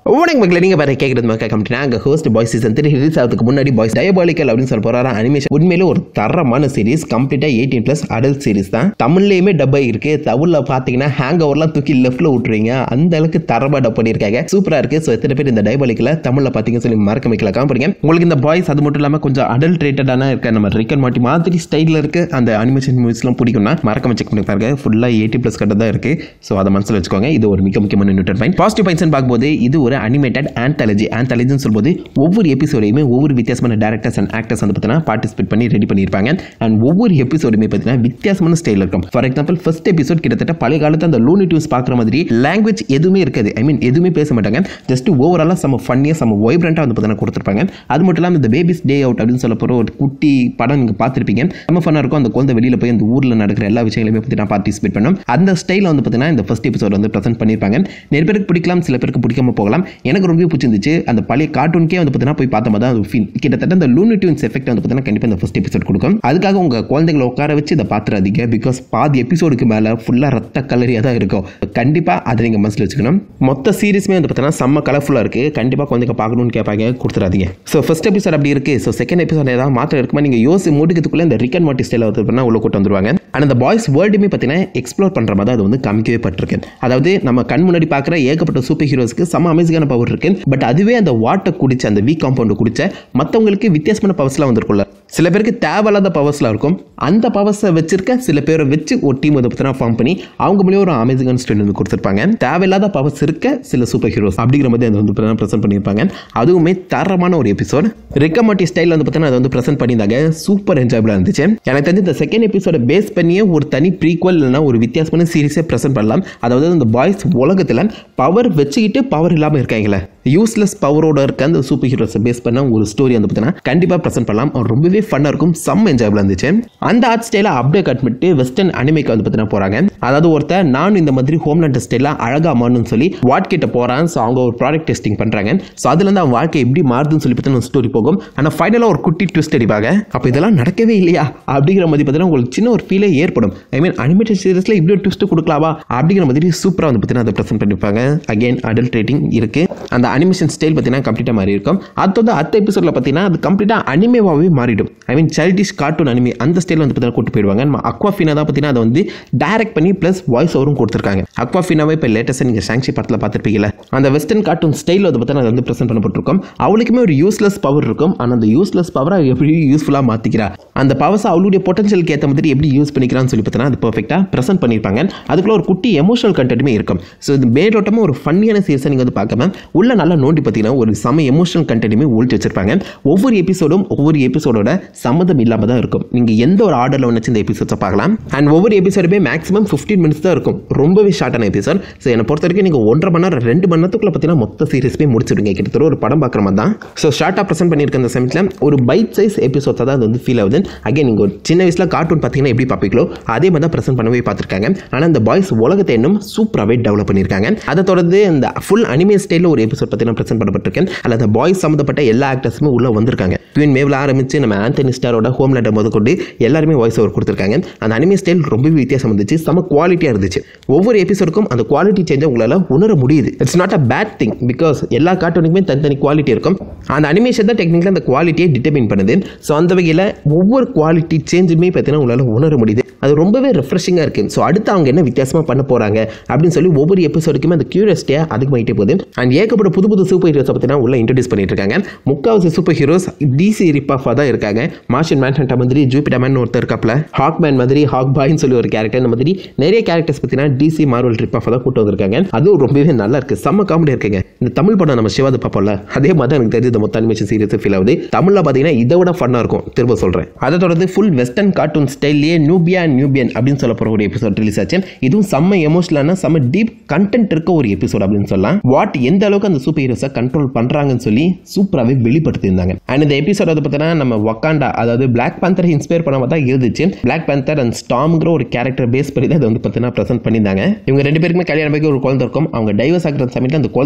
உனக்கு மக்கள் நீங்கள் வேறு கேட்குறது மக்கள் கம்பெனி அங்கே host Boys season three release ஆகிறதுக்கு முன்னாடி பாய்ஸ் டயபாலிக்கல் அப்படின்னு சொல்ல போகிறாரு அனிமேஷன் உண்மையிலே ஒரு தரமான சீரிஸ் கம்ப்ளீட்டாக எயிட்டீன் ப்ளஸ் அடல்ட் சீரிஸ் தான் தமிழ்லேயுமே டப் இருக்கு தமிழில் பார்த்தீங்கன்னா ஹேங் ஓவர்லாம் தூக்கி லெஃப்ட்டில் விட்டுருவீங்க அந்த அளவுக்கு தரமாக டப் பண்ணியிருக்காங்க சூப்பராக இருக்குது ஸோ எத்தனை பேர் இந்த டயபாலிக்கில் தமிழில் பார்த்தீங்கன்னு சொல்லி மறக்க வைக்கல காமிப்பீங்க உங்களுக்கு இந்த பாய்ஸ் அது மட்டும் இல்லாமல் கொஞ்சம் அடல்ட் ரேட்டடான இருக்க நம்ம ரிக்கன் மாட்டி மாதிரி ஸ்டைலில் இருக்கு அந்த அனிமேஷன் மூவிஸ்லாம் பிடிக்கும்னா மறக்காம செக் பண்ணி பாருங்க ஃபுல்லாக எயிட்டி ப்ளஸ் கட்ட தான் இருக்குது ஸோ அதை மனசில் வச்சுக்கோங்க இது ஒரு மிக முக்கியமான நியூட்டன் பாயிண்ட் பாசிட்டிவ் பாயிண்ட்ஸ் பார்க்கும்போது இது ஒரு அனிமேட்டட் ஆந்தாலஜி ஆந்தாலஜின்னு சொல்லும்போது ஒவ்வொரு எபிசோடையுமே ஒவ்வொரு வித்தியாசமான டேரக்டர்ஸ் அண்ட் ஆக்டர்ஸ் வந்து பார்த்தீங்கன்னா பார்ட்டிசிபேட் பண்ணி ரெடி பண்ணியிருப்பாங்க அண்ட் ஒவ்வொரு எபிசோடுமே பார்த்தீங்கன்னா வித்தியாசமான ஸ்டைல் இருக்கும் ஃபார் எக்ஸாம்பிள் ஃபர்ஸ்ட் எபிசோட் கிட்டத்தட்ட பழைய காலத்து அந்த லூனி டியூஸ் பார்க்குற மாதிரி லாங்குவேஜ் எதுவுமே இருக்காது ஐ மீன் எதுவுமே பேச மாட்டாங்க ஜஸ்ட் ஓவராலாக செம்ம ஃபன்னியாக செம்ம வைப்ரண்ட்டாக வந்து பார்த்தீங்கன்னா கொடுத்துருப்பாங்க அது மட்டும் இல்லாமல் இந்த பேபிஸ் டே அவுட் அப்படின்னு சொல்ல போகிற ஒரு குட்டி படம் நீங்கள் பார்த்துருப்பீங்க செம்ம ஃபன்னாக இருக்கும் அந்த குழந்தை வெளியில் போய் அந்த ஊரில் நடக்கிற எல்லா விஷயங்களையுமே பற்றி நான் பார்ட்டிசிபேட் பண்ணோம் அந்த ஸ்டைலில் வந்து பார்த்தீங்கன்னா இந்த ஃபர்ஸ்ட் எபிசோட் வந்து ப்ரெசென்ட் பண்ணியிருப்பாங்க நிறைய பேருக்கு பிடிக்கலாம் சில பேருக்கு பிடிக்காம போகலாம் எனக்கு ரொம்ப பிடிச்சிருந்துச்சு அந்த பழைய கார்ட்டூனுக்கே வந்து பார்த்தீங்கன்னா போய் பார்த்தா தான் அது ஃபீல் கிட்டத்தட்ட அந்த லூனி டியூன்ஸ் எஃபெக்ட் வந்து பார்த்தீங்கன்னா கண்டிப்பாக இந்த ஃபர்ஸ்ட் எபிசோட் கொடுக்கும் அதுக்காக உங்கள் குழந்தைங்களை உட்கார வச்சு இதை பார்த்துறாதீங்க பிகாஸ் பாதி எபிசோடுக்கு மேலே ஃபுல்லாக ரத்த கலரியாக தான் இருக்கும் கண்டிப்பாக அதை நீங்கள் மனசில் வச்சுக்கணும் மொத்த சீரிஸுமே வந்து பார்த்தீங்கன்னா செம்ம கலர்ஃபுல்லாக இருக்குது கண்டிப்பாக குழந்தைங்க பார்க்கணும்னு கேட்பாங்க கொடுத்துறாதீங்க ஸோ ஃபர்ஸ்ட் எபிசோட் அப்படி இருக்குது ஸோ செகண்ட் எபிசோட் ஏதாவது மாற்றம் இருக்குமா நீங்கள் யோசி முடிக்கிறதுக்குள்ளே இந்த ரிக்கன் மாட்டி ஸ்டைலில் வந்து பண்ணால் உள்ள கூட்டு வந்துருவாங்க அண்ட் அந்த பாய்ஸ் வேர்ல்டுமே பார்த்தீங்கன்னா எக்ஸ்ப்ளோர் பண்ணுற மாதிரி தான் அது வந்து காமிக்கவே பட்டிருக்கு அதாவது நம்ம கண் முன்னாடி பார்க்குற ஏகப்பட்ட சூப்பர் ஹீரோஸ்க்கு செம்ம அமேசிங்கான பவர் இருக்கு பட் அதுவே அந்த வாட்டை குடிச்ச அந்த வீக் காம்பவுண்ட் குடிச்ச மற்றவங்களுக்கு வித்தியாசமான பவர்ஸ்லாம் வந்திருக்கும்ல சில பேருக்கு தேவையில்லாத பவர்ஸ்லாம் இருக்கும் அந்த பவர்ஸை வச்சிருக்க சில பேரை வச்சு ஒரு டீம் வந்து பார்த்தீங்கன்னா ஃபார்ம் பண்ணி அவங்க மூலியம் ஒரு அமேசிங்கான ஸ்டோரி வந்து கொடுத்துருப்பாங்க தேவையில்லாத பவர்ஸ் இருக்க சில சூப்பர் ஹீரோஸ் அப்படிங்கிற மாதிரி அதை வந்து ப்ரெசென்ட் பண்ணியிருப்பாங்க அதுவுமே தரமான ஒரு எபிசோட் ரிக்கமாட்டி ஸ்டைலில் வந்து பார்த்தீங்கன்னா அதை வந்து ப்ரெசென்ட் பண்ணியிருந்தாங்க சூப்பர் என்ஜாயபிளாக இருந்துச்சு எனக்கு தெரிஞ்சு இந்த செகண்ட் எபிசோட பேஸ் பண்ணியே ஒரு தனி ப்ரீக்வல் இல்லைனா ஒரு வித்தியாசமான சீரிஸே ப்ரெசென்ட் பண்ணலாம் அதாவது அந்த பாய்ஸ் உலகத்தில் பவர் வச்சுக்கிட்டு பவர் இல்லாமல் இருக்காங்களே யூஸ்லெஸ் பவரோட இருக்க அந்த சூப்பர் ஹீரோஸை பேஸ் பண்ண ஒரு ஸ்டோரி வந்து பார்த்தீங்கன்னா கண்டிப்பாக ப்ரெசென்ட் பண்ணலாம் அது ரொம்பவே ஃபன்னாக இருக்கும் செம்ம என்ஜாயபிளாக இருந்துச்சு அந்த ஆர்ட் ஸ்டைலை அப்படியே கட் பண்ணிட்டு வெஸ்டர்ன் அனிமைக்கு வந்து பார்த்தீங்கன்னா போகிறாங்க அதாவது ஒருத்தர் நான் இந்த மாதிரி ஹோம்லேண்ட் ஸ்டைலாக அழகாக மாறணும்னு சொல்லி வாட் கிட்ட போகிறான் ஸோ அவங்க ஒரு ப்ராடக்ட் டெஸ்டிங் பண்ணுறாங்க ஸோ அதுலேருந்து அவன் வாழ்க்கை எப்படி மாறுதுன்னு சொல்லி பார்த்தீங்கன்னா ஸ்டோரி போகும் ஆனால் ஃபைனலாக ஒரு குட்டி ட்விஸ்ட் அடிப்பாங்க அப்போ இதெல்லாம் நடக்கவே இல்லையா அப்படிங்கிற மாதிரி பார்த்தீங்கன்னா உங்களுக்கு சின்ன ஒரு ஃபீலே ஏற்படும் ஐ மீன் அனிமேட்டட் சீரிஸில் இப்படி ஒரு ட்விஸ்ட் கொடுக்கலாமா அப்படிங்கிற மாதிரி சூப்பராக வந்து பார்த்தீங்கன்னா அதை ப்ரெசென்ட் பண்ணியிருப்பாங்க அகைன் அடல்ட் ரேட்டிங் இருக்குது அந்த அனிமேஷன் ஸ்டைல் பார்த்தீங்கன்னா கம்ப்ளீட்டாக மாறி இருக்கும் அது வந்து அடுத்த எபிசோடில் பார்த்தீங்கன்னா அது கம்ப்ளீட்டாக அனிமேவாகவே மாறிடும் I mean childish cartoon anime அந்த ஸ்டைலில் வந்து பார்த்தீங்கன்னா கூட்டு போயிடுவாங்க நம்ம அக்வாஃபினா தான் பார்த்தீங்கன்னா அதை வந்து டைரக்ட் பண்ணி ப்ளஸ் வாய்ஸ் ஓவரும் கொடுத்துருக்காங்க அக்வாஃபினாவே இப்போ லேட்டஸ்ட்டாக நீங்கள் சாங்ஷி படத்தில் பார்த்துருப்பீங்கல்ல அந்த வெஸ்டர்ன் கார்ட்டூன் ஸ்டைலில் வந்து பார்த்தீங்கன்னா அது வந்து ப்ரெசென்ட் பண்ணப்பட்டிருக்கும் அவளுக்குமே ஒரு யூஸ்லெஸ் பவர் இருக்கும் ஆனால் அந்த யூஸ்லெஸ் பவரை எப்படி யூஸ்ஃபுல்லாக மாற்றிக்கிறா அந்த பவர்ஸை அவளுடைய பொட்டன்ஷியலுக்கு ஏற்ற மாதிரி எப்படி யூஸ் பண்ணிக்கிறான்னு சொல்லி பார்த்தீங்கன்னா அது பர்ஃபெக்டாக ப்ரெசென்ட் பண்ணியிருப்பாங்க அதுக்குள்ள ஒரு குட்டி எமோஷனல் கண்டென்ட்டுமே இருக்கும் ஸோ இது மேலோட்டமாக ஒரு ஃபன்னியான சீரிஸை நீங்கள் வந்து பார்க்காம உள்ள நல்லா நோண்டி பார்த்தீங்கன்னா ஒரு செம எமோஷனல் கண்டென்ட்டுமே ஒழிச்சு வச்சிருப்பாங்க ஒவ்வொரு எபிசோடும் ஒவ்வொரு எபிசோடோட சம்மந்தம் இல்லாமல் தான் இருக்கும் நீங்கள் எந்த ஒரு ஆர்டரில் வச்சு இந்த எபிசோட்ஸை பார்க்கலாம் அண்ட் ஒவ்வொரு எபிசோடுமே மேக்ஸிமம் ஃபிஃப்டீன் மினிட்ஸ் தான் இருக்கும் ரொம்பவே ஷார்ட்டான எபிசோட் ஸோ என்னை பொறுத்த வரைக்கும் நீங்கள் ஒன்றரை மணி நேரம் ரெண்டு மணி நேரத்துக்குள்ள பார்த்தீங்கன்னா மொத்த சீரிஸுமே முடிச்சிடுங்க கிட்டத்தட்ட ஒரு படம் பார்க்குற மாதிரி தான் ஸோ ஷார்ட்டாக ப்ரெசென்ட் பண்ணியிருக்க அந்த சமயத்தில் ஒரு பைட் சைஸ் எபிசோட்ஸாக தான் அது வந்து ஃபீல் ஆகுது அகைன் நீங்கள் ஒரு சின்ன வயசில் கார்ட்டூன் பார்த்தீங்கன்னா எப்படி பார்ப்பீங்களோ அதே மாதிரி தான் ப்ரெசென்ட் பண்ணவே பார்த்துருக்காங்க ஆனால் இந்த பாய்ஸ் உலகத்தை இன்னும் சூப்பராகவே டெவலப் பண்ணியிருக்காங்க அதை தொடர்ந்து இந்த ஃபுல் அனிமே ஸ்டைலில் ஒரு எபிசோட் பார்த்தீங்கன்னா ப்ரெசென்ட் பண்ணப்பட்டிருக்கேன் அதில் அந்த பாய்ஸ் சம்மந்தப்பட்ட எல்லா ஆக்டர்ஸுமே உள்ளே வந்திருக்காங்க ட்வின் மேவில் ஆரம்பித்து நம்ம ஆந்தனி ஸ்டாரோட ஹோம் லேண்டர் முதற்கொண்டு எல்லாருமே வாய்ஸ் ஓவர் கொடுத்துருக்காங்க அந்த அனிமே ஸ்டைல் ரொம்பவே வித்தியாசம் இருந்துச்சு செம குவாலிட்டியாக இருந்துச்சு ஒவ்வொரு எபிசோடுக்கும் அந்த குவாலிட்டி சேஞ்சை உங்களால் உணர முடியுது it's not a bad thing because எல்லா கார்ட்டூனுக்குமே தனித்தனி குவாலிட்டி இருக்கும் அந்த அனிமேஷன் தான் டெக்னிக்கலாக அந்த குவாலிட்டியை டிட்டர்மின் பண்ணுது ஸோ அந்த வகையில் ஒவ்வொரு குவாலிட்டி சேஞ்சுமே பார்த்தீங்கன்னா உங்களால் உணர முடியுது அது ரொம்பவே ரெஃப்ரெஷிங்காக இருக்குது ஸோ அடுத்து அவங்க என்ன வித்தியாசமாக பண்ண போகிறாங்க அப்படின்னு சொல்லி ஒவ்வொரு எபிசோடுக்குமே அந்த கியூரியாசிட்டியாக அதிகமாகிட்டே போகுது அண்ட் ஏகப்பட்ட புது புது சூப்பர் ஹீரோஸை பார்த்தீங்கன்னா உள்ள இன்ட்ரடியூஸ் பண்ணிட்டு இருக்காங்க முக்காவாசி சூப்பர் ஹீரோஸ் டிசி ரிப்பாஃபாக தான் இருக்காங்க மார்ஷன் மேன்ஹண்டா மாதிரி ஜூபிட்டர் மேன் ஒருத்தர் இருக்காப்ல ஹாக் மேன் மாதிரி ஹாக் பாய்னு சொல்லி ஒரு கேரக்டர் இந்த மாதிரி நிறைய கேரக்டர்ஸ் பார்த்தீங்கன்னா டிசி மார்வல் ரிப்பாஃபாக தான் கூட்டு வந்திருக்காங்க அதுவும் ரொம்பவே நல்லா இருக்கு செம்ம காமெடியாக இருக்குங்க இந்த தமிழ் படம் நம்ம சிவாது பார்ப்போம்ல அதே மாதிரி தான் எனக்கு தெரிஞ்சு இந்த மொத்த அனிமேஷன் சீரிஸ் ஃபீல் ஆகுது தமிழில் பார்த்தீங்கன்னா இதை விட ஃபன்னாக இருக்கும் திரும்ப சொல்கிறேன் அதை தொடர்ந்து ஃபுல் வெஸ்டர்ன் கார்ட்டூன் ஸ்டைல்லேயே நியூபியா நியூபியன் அப்படின்னு சொல்ல போகிற ஒரு எபிசோட் ரிலீஸ் ஆச்சு இதுவும் செம்ம எமோஷனலான செம்ம டீப் கண்டென்ட் இருக்க ஒரு எபிசோட் அப்படின்னு சொல்லலாம் வாட் எந்த அளவுக்கு அந்த சூப்பர் ஹீரோஸை கண்ட்ரோல் பண்ணுறாங்கன்னு சொல்லி சூப்பராகவே வெளிப்படுத்தியிருந்தாங்க அண்ட் இந்த எபிசோட் வந்து பார்த்தீங்கன்னா நம்ம வக்காண்டா அதாவது பிளாக் பேந்தரை இன்ஸ்பயர் பண்ண தான் இருந்துச்சு பிளாக் பேந்தர் அண்ட் ஸ்டாம்ங்கிற ஒரு கேரக்டர் பேஸ் பண்ணி தான் அதை வந்து பார்த்தீங்கன்னா ப்ரெசென்ட் பண்ணியிருந்தாங்க இவங்க ரெண்டு பேருக்குமே கல்யாணம் ஆகி ஒரு குழந்தை இருக்கும் அவங்க டைவர்ஸ் ஆகிற சமயத்தில் அந்த குழந்தை உள்ள போது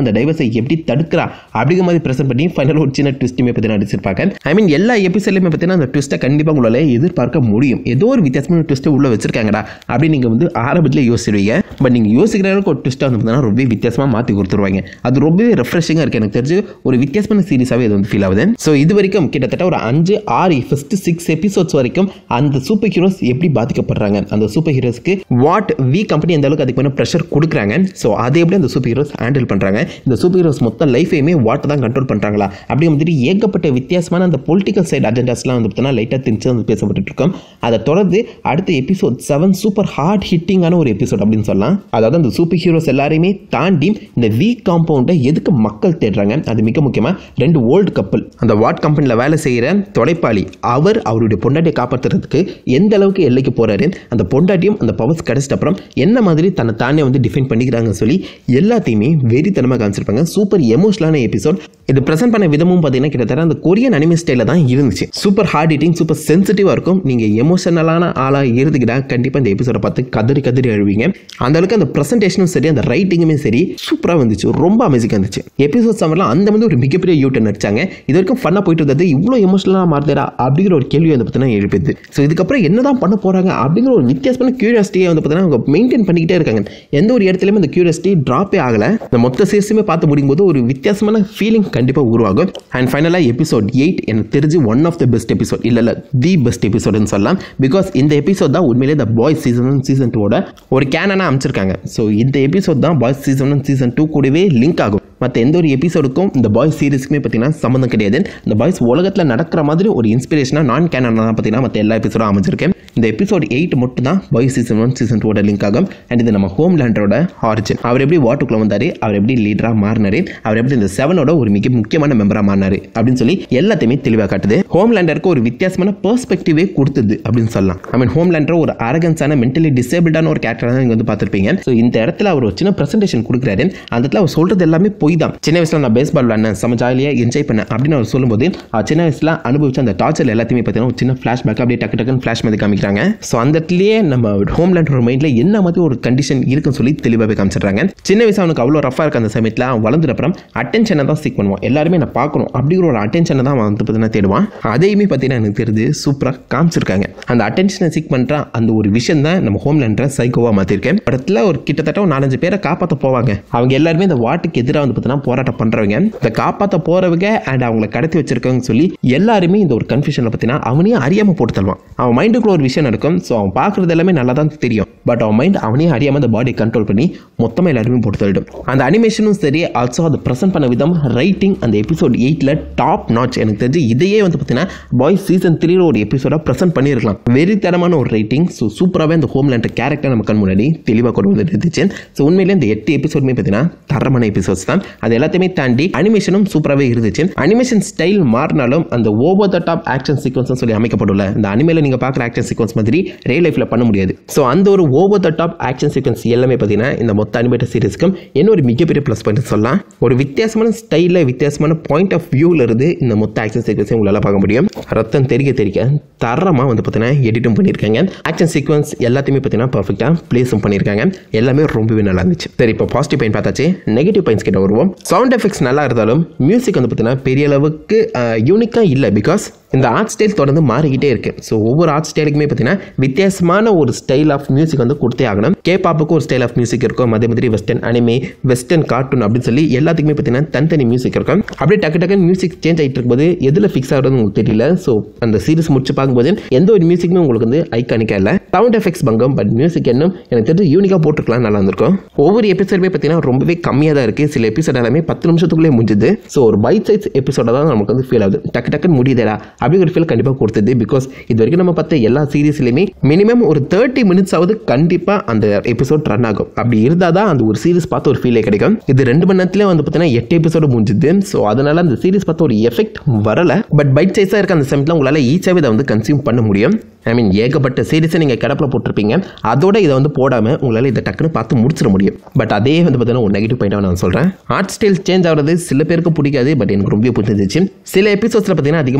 அந்த டைவர்ஸை எப்படி தடுக்கிறா அப்படிங்கிற மாதிரி ப்ரெசென்ட் பண்ணி ஃபைனலாக ஒரு சின்ன ட்விஸ்ட்டுமே பற்றி நடிச்சிருப்பாங்க ஐ மீன் எல்லா எபிசோட்லையுமே பார்த்தீங்கன்னா அந்த ட்விஸ்ட்டை கண்டிப்பாக உங்களால் எதிர்பார்க்க முடியும் ஏதோ ஒரு வித்தியாசமான ட்விஸ்ட்டை உள்ள வச்சிருக்காங்கடா அப்படின்னு நீங்கள் வந்து ஆரம்பத்தில் யோசிச்சிருவீங்க பட் நீங்கள் யோசிக்கிற அளவுக்கு ஒரு ட்விஸ்ட்டாக வந்து பார்த்தீங்கன்னா ரொம்பவே வித்தியாசமாக மாற்றி கொடுத்துருவாங்க அது ரொம்பவே ரெஃப்ரெஷிங்காக இருக்குது எனக்கு தெரிஞ்சு ஒரு வித்தியாசமான சீரிஸாகவே இது வந்து ஃபீல் ஆகுது ஸோ இது வரைக்கும் கிட்டத்தட்ட ஒரு அஞ்சு ஆறு ஃபஸ்ட்டு சிக்ஸ் எபிசோட்ஸ் வரைக்கும் அந்த சூப்பர் ஹீரோஸ் எப்படி பாதிக்கப்படுறாங்க அந்த சூப்பர் ஹீரோஸ்க்கு வாட் வி கம்பெனி எந்த அளவுக்கு அதுக்கு ப்ரெஷர் கொடுக்குறாங்க ஸோ அதை எப்படி அந்த சூப்பர் ஹீரோஸ் ஹேண்டில் பண்ணுறாங்க இந்த சூப்பர் ஹீரோஸ் மொத்த லைஃபையுமே வாட் தான் கண்ட்ரோல் பண்ணுறாங்களா அப்படி வந்துட்டு ஏகப்பட்ட வித்தியாசமான அந்த பொலிட்டிக்கல் சைடு அஜெண்டாஸ்லாம் வந்து பார்த்தீங்கன்னா லைட்டாக திணிச்சு வந்து பேசப்பட்டு இருக்கோம் அதை தொடர்ந்து அடுத்த எபிசோட் செவன் சூப்பர் ஹார்ட் ஹிட்டிங்கான ஒரு எபிசோட் அப்படின்னு சொல்லலாம் அதாவது அந்த சூப்பர் ஹீரோஸ் எல்லாரையுமே தாண்டி இந்த வி காம்பவுண்டை எதுக்கு மக்கள் தேடுறாங்க அது மிக முக்கியமாக ரெண்டு ஓல்டு கப்பல் அந்த வாட் கம்பெனியில் வேலை செய்கிற தொலைப்பாளி அவர் அவருடைய பொண்டாட்டியை காப்பாற்றுறதுக்கு எந்த அளவுக்கு எல்லைக்கு போகிறாரு அந்த பொண்டாட்டியும் அந்த பவர்ஸ் கிடைச்சிட்ட அப்புறம் என்ன மாதிரி தன்னை தானே வந்து டிஃபைன் பண்ணிக்கிறாங்கன்னு சொல்லி எல்லாத்தையுமே வெறித்தனமாக காமிச்சிருப்பாங்க சூப்பர் எமோஷனலான எபிசோட் இது ப்ரெசென்ட் பண்ண விதமும் பார்த்தீங்கன்னா கிட்டத்தட்ட அந்த கொரியன் அனிமே ஸ்டைலில் தான் இருந்துச்சு சூப்பர் ஹார்ட் ஹிட்டிங் சூப்பர் சென்சிட்டிவாக இருக்கும் நீங்கள் எமோஷனலான ஆளாக இருந்துக்கிட்டா கண்டிப்பாக இந்த எபிசோடை பார்த்து கதறி கதறி அழுவீங்க அந்த அளவுக்கு அந்த ப்ரெசன்டேஷனும் சரி அந்த ரைட்டிங்குமே சரி சூப்பராக வந்துச்சு ரொம்ப அமேசிங்காக இருந்துச்சு எபிசோட் சம்மர்லாம் அந்த வந்து ஒரு மிகப்பெரிய யூட்டன் நடிச்சாங்க இது வரைக்கும் ஃபன்னாக போயிட்டு இருந்தது இவ்வளோ எமோஷனலாக மாறுதா அப்படிங்கிற ஒரு கேள்வி வந்து பார்த்தீங்கன்னா எழுப்புது ஸோ இதுக்கப்புறம் என்ன தான் பண்ண போகிறாங்க அப்படிங்கிற ஒரு வித்தியாசமான கியூரியாசிட்டியை வந்து பார்த்தீங்கன்னா அவங்க மெயின்டைன் பண்ணிக்கிட்டே இருக்காங்க எந்த ஒரு இடத்துலையுமே அந்த கியூரியாசிட்டி ட்ராப்பே ஆகலை இந்த மொத்த சீரிஸுமே பார்த்து முடியும் போது ஒரு வித்தியாசமான ஃபீலிங் கண்டிப்பாக உருவாகும் அண்ட் ஃபைனலாக எபிசோட் எயிட் எனக்கு தெரிஞ்சு one of the best episode இல்லை இல்லை தி பெஸ்ட் எபிசோடுன்னு சொல்லலாம் பிகாஸ் இந்த எபிசோட் தான் உண்மையிலே the Boys season one season டூவோட ஒரு கேனனாக அமைச்சிருக்காங்க ஸோ இந்த எபிசோட் தான் Boys season one season two கூடவே லிங்க் ஆகும் மற்ற எந்த ஒரு எபிசோடுக்கும் இந்த பாய்ஸ் சீரிஸ்க்குமே பார்த்தீங்கன்னா சம்மந்தம் கிடையாது இந்த பாய்ஸ் உலகத்தில் நடக்கிற மாதிரி ஒரு இன்ஸ்பிரேஷனாக நான் கேனாக தான் பார்த்தீங்கன்னா மற்ற எல்லா எபிசோடும் அமைச்சிருக்கேன் இந்த எபிசோட் எயிட் மட்டும் தான் பாய்ஸ் சீசன் ஒன் சீசன் டூவோட லிங்க் ஆகும் அண்ட் இது நம்ம ஹோம் லேண்டரோட ஆரிஜின் அவர் எப்படி வாட்டுக்குள்ள வந்தார் அவர் எப்படி லீடராக மாறினார் அவர் எப்படி இந்த செவனோட ஒரு மிக முக்கியமான மெம்பராக மாறினார் அப்படின்னு சொல்லி எல்லாத்தையுமே தெளிவாக காட்டுது ஹோம் லேண்டருக்கு ஒரு வித்தியாசமான பெர்ஸ்பெக்டிவே கொடுத்தது அப்படின்னு சொல்லலாம் ஐ மீன் ஹோம் லேண்டர் ஒரு அரகன்ஸான மென்டலி டிசேபிள்டான ஒரு கேரக்டர் தான் நீங்கள் வந்து பார்த்துருப்பீங்க ஸோ இந்த இடத்துல அவர் ஒரு சின்ன ப்ரெசன்டேஷன் கொடுக்குறாரு அந்த இடத்துல அவர் சொல்கிறது எல்லாமே பொய் தான் சின்ன வயசில் நான் பேஸ்பால் விளாட்னேன் செம்ம ஜாலியாக என்ஜாய் பண்ணேன் அப்படின்னு அவர் சொல்லும்போது அவர் சின்ன வயசில் அனுபவிச்ச அந்த டார்ச்சர் எல்லாத்தையுமே பார்த்தீங்கன்னா ஒரு சின்ன ஃப்ளாஷ்பேக் அப்படியே டக்கு டக்குன்னு ஃப்ளாஷ் மாதிரி காமிக்கிறாங்க ஸோ அந்த இடத்துலயே நம்ம ஹோம் லேண்டரோட மைண்டில் என்ன மாதிரி ஒரு கண்டிஷன் இருக்குன்னு சொல்லி தெளிவாகவே காமிச்சிடுறாங்க சின்ன வயசு அவனுக்கு அவ்வளோ ரஃபாக இருக்க அந்த சமயத்தில் அவன் வளர்ந்துட்ட அப்புறம் அட்டென்ஷனை தான் சீக் பண்ணுவான் எல்லாருமே நான் பார்க்கணும் அப்படிங்கிற ஒரு அட்டென்ஷனை தான் அவன் வந்து பார்த்தீங்கன்னா தேடுவான் அதையுமே பார்த்தீங்கன்னா எனக்கு தெரிஞ்சு சூப்பராக காமிச்சிருக்காங்க அந்த அட்டென்ஷனை சீக் பண்ணுற அந்த ஒரு விஷயம் தான் நம்ம ஹோம் லேண்டரை சைக்கோவாக மாற்றிருக்கேன் படத்தில் ஒரு கிட்டத்தட்ட ஒரு நாலஞ்சு பேரை காப்பாற்ற போவாங்க அவங்க எல்லாருமே இந்த வாட்டுக்கு எதிராக வந்து பார்த்தீங்கன்னா போராட்டம் பண்ணுறவங்க இந்த காப்பாற்ற போகிறவங்க அண்ட் அவங்கள கடத்தி வச்சிருக்கவங்க சொல்லி எல்லாருமே இந்த ஒரு கன்ஃபியூஷனில் பார்த்தீங்கன்னா அவனையும் அறியாமல் போட்டு தருவான் அவன் மைண்டுக்குள்ள ஒரு விஷயம் நடக்கும் ஸோ அவன் பார்க்குறது எல்லாமே நல்லா தான் தெரியும் பட் அவன் மைண்ட் அவனே அறியாமல் அந்த பாடியை கண்ட்ரோல் பண்ணி மொத்தமாக எல்லாருமே போட்டு தள்ளிடும் அந்த அனிமேஷனும் சரி ஆல்சோ அதை ப்ரெசென்ட் பண்ண விதம் ரைட்டிங் அந்த எபிசோட் எயிட்டில் டாப் நாச் எனக்கு தெரிஞ்சு இதையே வந்து பார்த்தீங்கன்னா பாய்ஸ் சீசன் த்ரீல ஒரு எபிசோடாக ப்ரெசென்ட் பண்ணியிருக்கலாம் வெறித்தனமான ஒரு ரைட்டிங் ஸோ சூப்பராகவே அந்த ஹோம் லேண்ட் கேரக்டர் நம்ம கண் முன்னாடி தெளிவாக கொண்டு வந்து இருந்துச்சு ஸோ உண்மையிலே இந்த எட்டு எபிசோடுமே பார்த்தீங்கன்னா தரமான எபிசோட்ஸ் தான் அது எல்லாத்தையுமே தாண்டி அனிமேஷனும் சூப்பராகவே இருந்துச்சு அனிமேஷன் ஸ்டைல் மாறினாலும் அந்த over the top action sequence சொல்லி அமைக்கப்பட்டுள்ள இந்த அனிமேல நீங்கள் பார்க்குற ஆக்ஷன் சீக்வன்ஸ் மாதிரி ரியல் லைஃப்பில் பண்ண முடியாது ஸோ அந்த ஒரு over the top action sequence எல்லாமே பார்த்தீங்கன்னா இந்த மொத்த அனிமேட்டட் சீரிஸ்க்கும் என்ன ஒரு மிகப்பெரிய ப்ளஸ் பாயிண்ட் சொல்லலாம் ஒரு வித்தியாசமான ஸ்டைலில் வித்தியாசமான பாயிண்ட் ஆஃப் வியூவில் இருந்து இந்த மொத்த ஆக்ஷன் சீக்வன்ஸை உங்களால் பார்க்க முடியும் ரத்தம் தெரிக்க தெரிக்க தரமாக வந்து பார்த்தீங்கன்னா எடிட்டும் பண்ணியிருக்காங்க ஆக்ஷன் சீக்வன்ஸ் எல்லாத்தையுமே பார்த்தீங்கன்னா பர்ஃபெக்டாக ப்ளேஸும் பண்ணியிருக்காங்க எல்லாமே ரொம்பவே நல்லா இருந்துச்சு சரி இப்போ பாசிட்டிவ் பாயிண்ட் பார்த்தாச்சு நெகட்டிவ் பாயிண்ட்ஸ் கிட்ட வருவோம் சவுண்ட் எஃபெக்ட்ஸ் நல்லா இருந்தாலும் மியூசிக் வந்து பார்த்தீங்கன்னா பெரிய அளவுக்கு யூனிக்காக இல்லை பிகாஸ் இந்த ஆர்ட் ஸ்டைல் தொடர்ந்து மாறிக்கிட்டே இருக்கு ஸோ ஒவ்வொரு ஆர்ட் ஸ்டைலுக்குமே பார்த்தீங்கன்னா வித்தியாசமான ஒரு ஸ்டைல் ஆஃப் மியூசிக் வந்து கொடுத்தே ஆகணும் கே பாப்புக்கு ஒரு ஸ்டைல் ஆஃப் மியூசிக் இருக்கும் அதே மாதிரி வெஸ்டர்ன் அனிமே வெஸ்டர்ன் கார்ட்டூன் அப்படின்னு சொல்லி எல்லாத்துக்குமே பார்த்தீங்கன்னா தனித்தனி மியூசிக் இருக்கும் அப்படியே டக்கு டக்குன்னு மியூசிக் சேஞ்ச் ஆகிட்டு இருக்கும்போது எதில் ஃபிக்ஸ் ஆகுறது உங்களுக்கு தெரியல ஸோ அந்த சீரிஸ் முடிச்சு பார்க்கும்போது எந்த ஒரு மியூசிக்குமே உங்களுக்கு வந்து ஐக்கானிக்கா இல்லை சவுண்ட் எஃபெக்ட்ஸ் பங்கம் பட் மியூசிக் இன்னும் எனக்கு தெரிஞ்சு யூனிக்காக போட்டுருக்கலாம் நல்லா இருந்திருக்கும் ஒவ்வொரு எபிசோடுமே பார்த்தீங்கன்னா ரொம்பவே கம்மியாக தான் இருக்குது சில எபிசோட் எல்லாமே பத்து நிமிஷத்துக்குள்ளே முடிஞ்சுது ஸோ ஒரு பைட் சைஸ் எபிசோட தான் நமக்கு வந்து ஃபீல் ஆகுது டக்கு டக்குன்னு முடியுதேடா அப்படிங்கிற ஃபீல் கண்டிப்பாக கொடுத்தது பிகாஸ் இது வரைக்கும் நம்ம பார்த்த எல்லா சீரீஸ்லையுமே மினிமம் ஒரு தேர்ட்டி மினிட்ஸ் ஆகுது கண்டிப்பாக அந்த எபிசோட் ரன் ஆகும் அப்படி இருந்தால் தான் அந்த ஒரு சீரிஸ் பார்த்து ஒரு ஃபீலே கிடைக்கும் இது ரெண்டு மணி நேரத்துலேயே வந்து பார்த்தீங்கன்னா எட்டு எபிசோடு முடிஞ்சுது ஸோ அதனால அந்த சீரிஸ் பார்த்த ஒரு எஃபெக்ட் வரல பட் பைட் சைஸாக இருக்க அந்த சமயத்தில் உங்களால் ஈஸியாகவே இதை வந்து கன்சியூம் பண்ண முடியும் ஐ மீன் ஏகப்பட்ட சீரிஸை நீங்கள் கிடப்பில் போட்டிருப்பீங்க அதோட இதை வந்து போடாமல் உங்களால் இதை டக்குன்னு பார்த்து முடிச்சிட முடியும் பட் அதே வந்து பார்த்தீங்கன்னா ஒரு நெகட்டிவ் பாயிண்டாக நான் சொல்கிறேன் ஆர்ட் ஸ்டைல் சேஞ்ச் ஆகிறது சில பேருக்கு பிடிக்காது பட் எனக்கு ரொம்ப பிடிச்சிருந்துச்சு சில எபிசோட்ஸில் பார்த்தீங்கன்னா அதிகமான அவங்க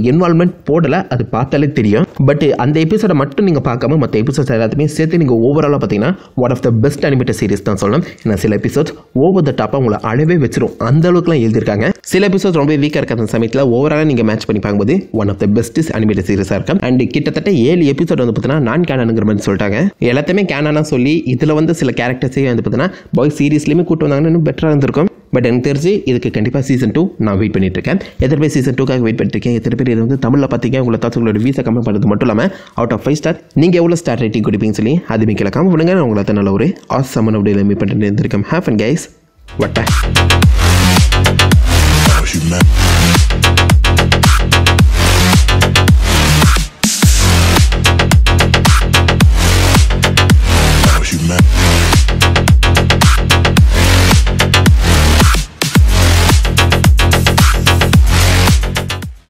இன்வால்மெண்ட் போடலை அது பார்த்தாலே தெரியும் பட் அந்த எபிசோட மட்டும் நீங்கள் பார்க்காம மற்ற எபிசோட்ஸ் எல்லாத்தையுமே சேர்த்து நீங்கள் ஓவராலாக பார்த்தீங்கன்னா one of the best animated series தான் சொல்லணும் ஏன்னா சில எபிசோட்ஸ் ஓவர் த டாப்பாக உங்களை அழவே வச்சிரும் அந்த அளவுக்குலாம் எழுதியிருக்காங்க சில எபிசோட்ஸ் ரொம்ப வீக்காக இருக்கிற சமயத்தில் ஓவராலாக நீங்கள் மேட்ச் பண்ணி பார்க்கும்போது one of the best animated சீரிஸாக இருக்கும் அண்ட் கிட்டத்தட்ட ஏழு எபிசோட் வந்து பார்த்தீங்கன்னா நான் கேனனுங்கிற மாதிரி சொல்லிட்டாங்க எல்லாத்தையுமே கேனானா சொல்லி இதில் வந்து சில கேரக்டர்ஸே வந்து பார்த்தீங்கன்னா பாய் சீரிஸ்லையுமே கூட்டு வந்தாங்கன்னா இன்னும் பெட்டராக இருந்திருக்கும் பட் எனக்கு தெரிஞ்சு இதுக்கு கண்டிப்பாக சீசன் டூ நான் வெயிட் பண்ணிட்டு இருக்கேன் எத்தனை பேர் சீசன் டூக்காக வெயிட் பண்ணிட்டு இருக்கேன் எத்தனை பேர் இது வந்து தமிழில் பார்த்தீங்க உங்களை தாட்ஸ் உங்களோட வீசா கமெண்ட் பண்ணுறது மட்டும் இல்லாமல் அவுட் ஆஃப் ஃபைவ் ஸ்டார் நீங்கள் எவ்வளோ ஸ்டார் ரேட்டிங் கொடுப்பீங்கன்னு சொல்லி அது மிக்கல கமெண்ட் பண்ணுங்க நான் உங்களை நல்ல ஒரு ஆசமான அப்படியே மீட் பண்ணிட்டு இருந்திருக்கேன் ஹேஃப் அண்ட் கைஸ் வட்டா